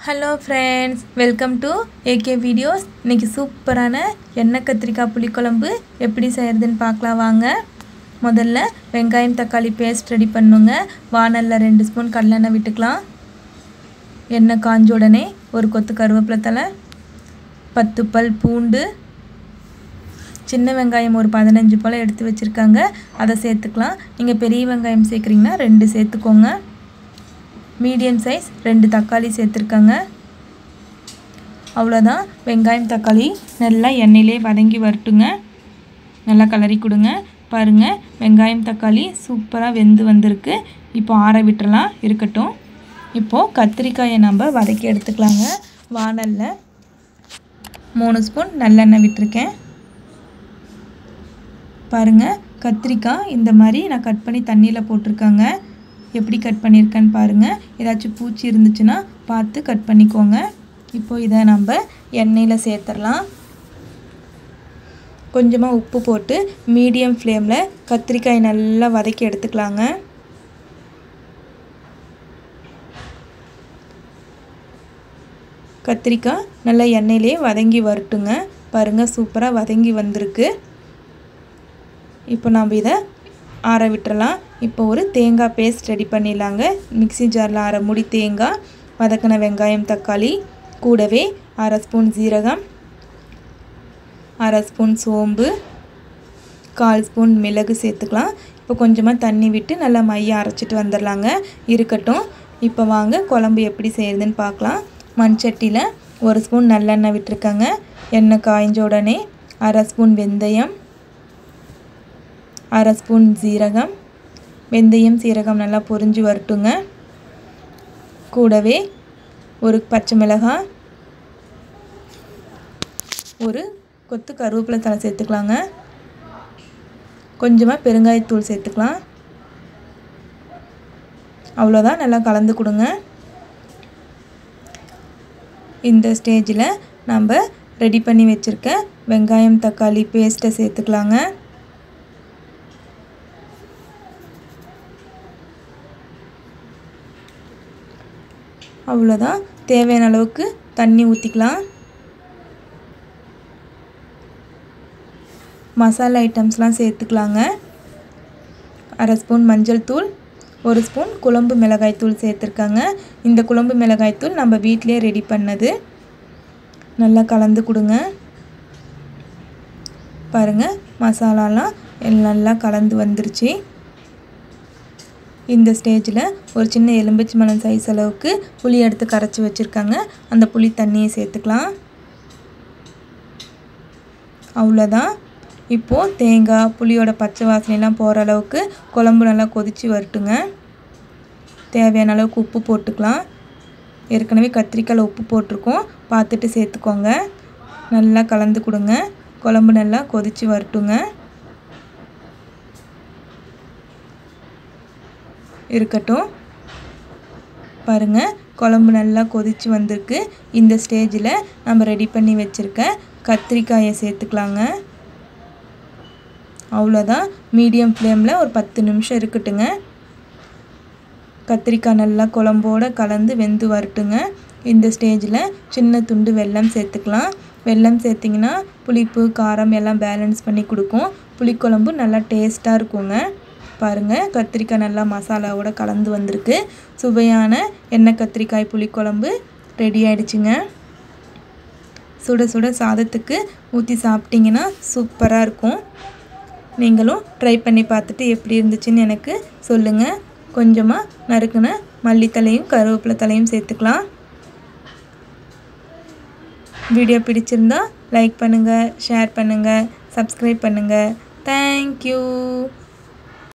hello friends welcome to AK videos இன்றைக்கி சூப்பரான எண்ணெய் கத்திரிக்காய் புளிக்குழம்பு எப்படி செய்கிறதுன்னு பார்க்கலாம் வாங்க முதல்ல வெங்காயம் தக்காளி பேஸ்ட் ரெடி பண்ணுங்க வானலில் ரெண்டு ஸ்பூன் கடலெண்ணெய் விட்டுக்கலாம் எண்ணெய் காஞ்ச உடனே ஒரு கொத்து கருவேப்பிலை தலை பத்து பல் பூண்டு சின்ன வெங்காயம் ஒரு பதினஞ்சு போல் எடுத்து வச்சுருக்காங்க அதை சேர்த்துக்கலாம் நீங்கள் பெரிய வெங்காயம் சேர்க்குறீங்கன்னா ரெண்டு சேர்த்துக்கோங்க மீடியம் சைஸ் ரெண்டு தக்காளி சேர்த்துருக்காங்க அவ்வளோதான் வெங்காயம் தக்காளி நல்லா எண்ணெயிலே வதங்கி வரட்டுங்க நல்லா கலரி கொடுங்க பாருங்கள் வெங்காயம் தக்காளி சூப்பராக வெந்து வந்திருக்கு இப்போ ஆற விட்டுறலாம் இருக்கட்டும் இப்போது கத்திரிக்காயை நம்ம வதக்கி எடுத்துக்கலாங்க வானலில் மூணு ஸ்பூன் நல்லெண்ணெய் விட்டுருக்கேன் பாருங்கள் கத்திரிக்காய் இந்த மாதிரி நான் கட் பண்ணி தண்ணியில் போட்டிருக்காங்க எப்படி கட் பண்ணியிருக்கேன்னு பாருங்கள் ஏதாச்சும் பூச்சி இருந்துச்சுன்னா பார்த்து கட் பண்ணிக்கோங்க இப்போ இதை நம்ம எண்ணெயில் சேர்த்துடலாம் கொஞ்சமாக உப்பு போட்டு மீடியம் ஃப்ளேமில் கத்திரிக்காய் நல்லா வதக்கி எடுத்துக்கலாங்க கத்திரிக்காய் நல்லா எண்ணெயிலே வதங்கி வரட்டுங்க பாருங்கள் சூப்பராக வதங்கி வந்திருக்கு இப்போ நம்ம இதை ஆற விட்டுறலாம் இப்போ ஒரு தேங்காய் பேஸ்ட் ரெடி பண்ணிடலாங்க மிக்சி ஜாரில் அரை முடி தேங்காய் வதக்கின வெங்காயம் தக்காளி கூடவே அரை ஸ்பூன் ஜீரகம் அரை ஸ்பூன் சோம்பு கால் ஸ்பூன் மிளகு சேர்த்துக்கலாம் இப்போ கொஞ்சமாக தண்ணி விட்டு நல்லா மைய அரைச்சிட்டு வந்துடலாங்க இருக்கட்டும் இப்போ வாங்க குழம்பு எப்படி செய்கிறதுன்னு பார்க்கலாம் மண் சட்டியில் ஒரு ஸ்பூன் நல்லெண்ணெய் விட்டுருக்காங்க எண்ணெய் காய்ஞ்ச உடனே அரை ஸ்பூன் வெந்தயம் அரை ஸ்பூன் சீரகம் வெந்தயம் சீரகம் நல்லா பொரிஞ்சு வரட்டுங்க கூடவே ஒரு பச்சை மிளகாய் ஒரு கொத்து கருவேப்பிலை தலை சேர்த்துக்கலாங்க கொஞ்சமாக பெருங்காயத்தூள் சேர்த்துக்கலாம் அவ்வளோதான் நல்லா கலந்து கொடுங்க இந்த ஸ்டேஜில் நம்ம ரெடி பண்ணி வச்சுருக்க வெங்காயம் தக்காளி பேஸ்ட்டை சேர்த்துக்கலாங்க அவ்வளோதான் தேவையான அளவுக்கு தண்ணி ஊற்றிக்கலாம் மசாலா ஐட்டம்ஸ்லாம் சேர்த்துக்கலாங்க அரை ஸ்பூன் மஞ்சள் தூள் ஒரு ஸ்பூன் குழம்பு மிளகாய் தூள் சேர்த்துருக்காங்க இந்த குழம்பு மிளகாய் தூள் நம்ம வீட்டிலே ரெடி பண்ணது நல்லா கலந்து கொடுங்க பாருங்கள் மசாலாலாம் நல்லா கலந்து வந்துருச்சு இந்த ஸ்டேஜில் ஒரு சின்ன எலும்பிச்சி மலம் சைஸ் அளவுக்கு புளி எடுத்து கரைச்சி வச்சுருக்காங்க அந்த புளி தண்ணியை சேர்த்துக்கலாம் அவ்வளோதான் இப்போது தேங்காய் புளியோட பச்சை வாசனைலாம் போகிற அளவுக்கு குழம்பு நல்லா கொதித்து வரட்டுங்க தேவையான அளவுக்கு உப்பு போட்டுக்கலாம் ஏற்கனவே கத்திரிக்காயில் உப்பு போட்டிருக்கோம் பார்த்துட்டு சேர்த்துக்கோங்க நல்லா கலந்து கொடுங்க குழம்பு நல்லா கொதித்து வரட்டுங்க இருக்கட்டும் பாருங்கள் குழம்பு நல்லா கொதித்து வந்திருக்கு இந்த ஸ்டேஜில் நம்ம ரெடி பண்ணி வச்சுருக்க கத்திரிக்காயை சேர்த்துக்கலாங்க அவ்வளோதான் மீடியம் ஃப்ளேமில் ஒரு பத்து நிமிஷம் இருக்கட்டுங்க கத்திரிக்காய் நல்லா குழம்போடு கலந்து வெந்து வரட்டுங்க இந்த ஸ்டேஜில் சின்ன துண்டு வெல்லம் சேர்த்துக்கலாம் வெல்லம் சேர்த்திங்கன்னா புளிப்பு காரம் எல்லாம் பேலன்ஸ் பண்ணி கொடுக்கும் புளிக்குழம்பு நல்லா டேஸ்ட்டாக இருக்குங்க பாருங்கள் கத்திரிக்காய் நல்லா மசாலாவோட கலந்து வந்திருக்கு சுவையான எண்ணெய் கத்திரிக்காய் புளிக்குழம்பு ரெடி ஆயிடுச்சுங்க சுட சுட சாதத்துக்கு ஊற்றி சாப்பிட்டிங்கன்னா சூப்பராக இருக்கும் நீங்களும் ட்ரை பண்ணி பார்த்துட்டு எப்படி இருந்துச்சுன்னு எனக்கு சொல்லுங்கள் கொஞ்சமாக நறுக்குன மல்லித்தலையும் கருவேப்பிலை தலையும் சேர்த்துக்கலாம் வீடியோ பிடிச்சிருந்தா லைக் பண்ணுங்கள் ஷேர் பண்ணுங்கள் சப்ஸ்கிரைப் பண்ணுங்கள் தேங்க்யூ